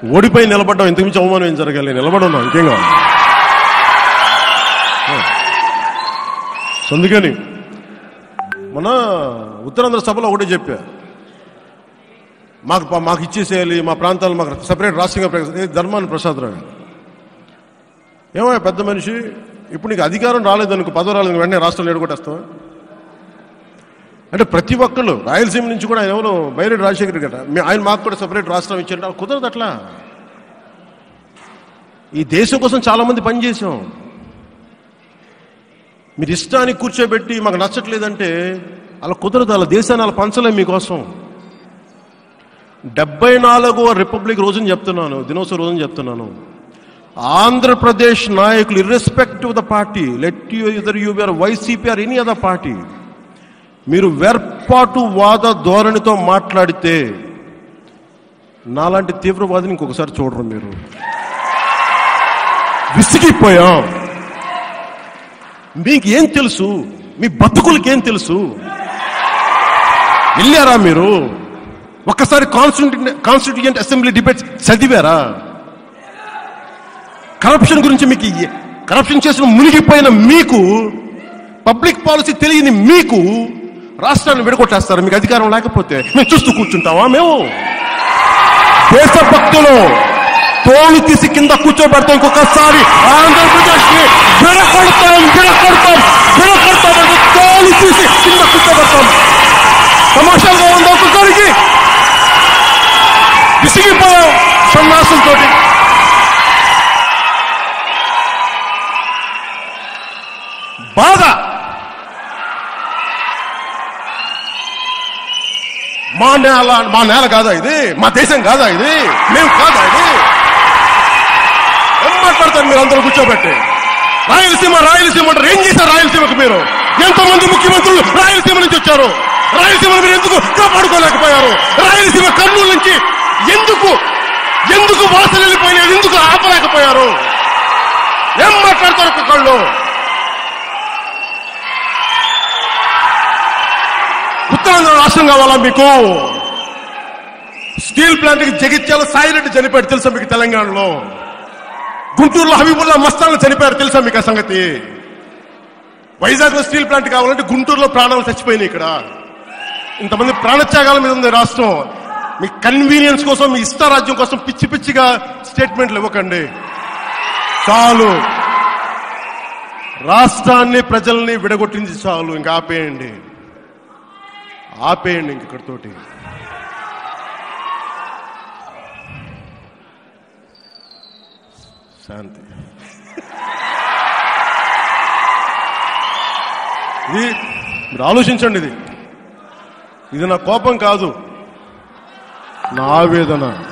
ఓడిపోయి నిలబడ్డాం ఇంతకుమించి అవమానం ఏం జరగాలి నిలబడి ఉన్నాం ఇంకేం కావాలి సో అందుకని మన ఉత్తరాంధ్ర సభలో ఒకటే చెప్పా మాకు మాకు ఇచ్చేసేయాలి మా ప్రాంతాలు మాకు సపరేట్ రాష్ట్రంగా ప్రకటి- ఏ ధర్మాన్ని ప్రసాదరావు ఏమో పెద్ద మనిషి ఇప్పుడు నీకు అధికారం రాలేదనుకో పదవి రాలేదు వెంటనే రాష్ట్రంలో ఎడగొట్టేస్తావా అంటే ప్రతి ఒక్కళ్ళు రాయలసీమ నుంచి కూడా ఆయన ఎవరు బైరెడ్డి రాజశేఖర్ గట ఆయన మాకు కూడా సపరేట్ రాష్ట్రం ఇచ్చారంటే అలా కుదరదు అట్లా ఈ దేశం కోసం చాలా మంది పనిచేసాం మీరు ఇష్టానికి కూర్చోబెట్టి మాకు నచ్చట్లేదంటే అలా కుదరదు అలా దేశాన్ని అలా పంచలేం మీకోసం డెబ్బై నాలుగవ రిపబ్లిక్ రోజుని చెప్తున్నాను దినోత్సవ రోజుని చెప్తున్నాను ఆంధ్రప్రదేశ్ నాయకులు irrespective the party let you either you or YCP or any other party మీరు వేర్పాటు వాద ధోరణితో మాట్లాడితే నాలాంటి తీవ్రవాదిని ఇంకొకసారి చూడరు మీరు విసిగిపోయాం మీకు ఏం తెలుసు మీ బతుకులకి ఏం తెలుసు వెళ్ళారా మీరు ఒక్కసారి కాన్స్టిట్యూంట్ కాన్స్టిట్యూయెంట్ అసెంబ్లీ డిబేట్స్ చదివారా కరప్షన్ గురించి మీకు ఏ- కరప్షన్ చేసిన మునిగిపోయిన మీకు పబ్లిక్ పాలసీ తెలియని మీకు రాష్ట్రాన్ని విడగొట్టేస్తారు మీకు అధికారం లేకపోతే మేము చూస్తూ కూర్చుంటామా మేము దేశభక్తులు తోలు తీసి కింద కూర్చోబెడతాం ఇంకొకసారి ఆంధ్రప్రదేశ్ ని విడగొడతాం విడగొడతాం విడగొడతాం అంటే తోలు తీసి కింద కూర్చోబెడతాం తమాషాగా ఉంది ఒక్కొక్కరికి విసిగిపోయాం సన్నాసులతో బాధ మా నేల మా నేల కాదా ఇది మా దేశం కాదా ఇది మేము కాదా ఇది ఏం మాట్లాడతారు మీరు అందరూ కూర్చోబెట్టి రాయలసీమ రాయలసీమ అంటారు ఏం చేశారు రాయలసీమకు మీరు ఎంతో మంది ముఖ్యమంత్రులు రాయలసీమ నుంచి వచ్చారు రాయలసీమ మీరు ఎందుకు కాపాడుకోలేకపోయారు రాయలసీమ కర్నూలు నుంచి ఎందుకు ఎందుకు వాసన వెళ్ళిపోయినాయి ఎందుకు ఆపలేకపోయారు ఏం మాట్లాడతారు ఒక్కొక్కళ్ళు ఉత్తరాంధ్ర రాష్ట్రం కావాలా మీకు స్టీల్ ప్లాంట్ కి జగిత్యాల సాయిరెడ్డి చనిపోయాడు తెలుసా మీకు తెలంగాణలో గుంటూరులో హబీబుల్లా మస్తాన్ చనిపోయారు తెలుసా మీకు ఆ సంగతి వైజాగ్ లో స్టీల్ ప్లాంట్ కావాలంటే గుంటూరులో ప్రాణాలు చచ్చిపోయినాయి ఇక్కడ ఇంతమంది ప్రాణత్యాగాల మీద ఉంది రాష్ట్రం మీ కన్వీనియన్స్ కోసం మీ ఇష్టారాజ్యం కోసం పిచ్చి పిచ్చిగా స్టేట్మెంట్లు ఇవ్వకండి చాలు రాష్ట్రాన్ని ప్రజల్ని విడగొట్టింది చాలు ఇంకా ఆపేయండి ఆపేయండి ఇంక ఇక్కడితోటి శాంతి ఇది మీరు ఆలోచించండి ఇది ఇది నా కోపం కాదు నా ఆవేదన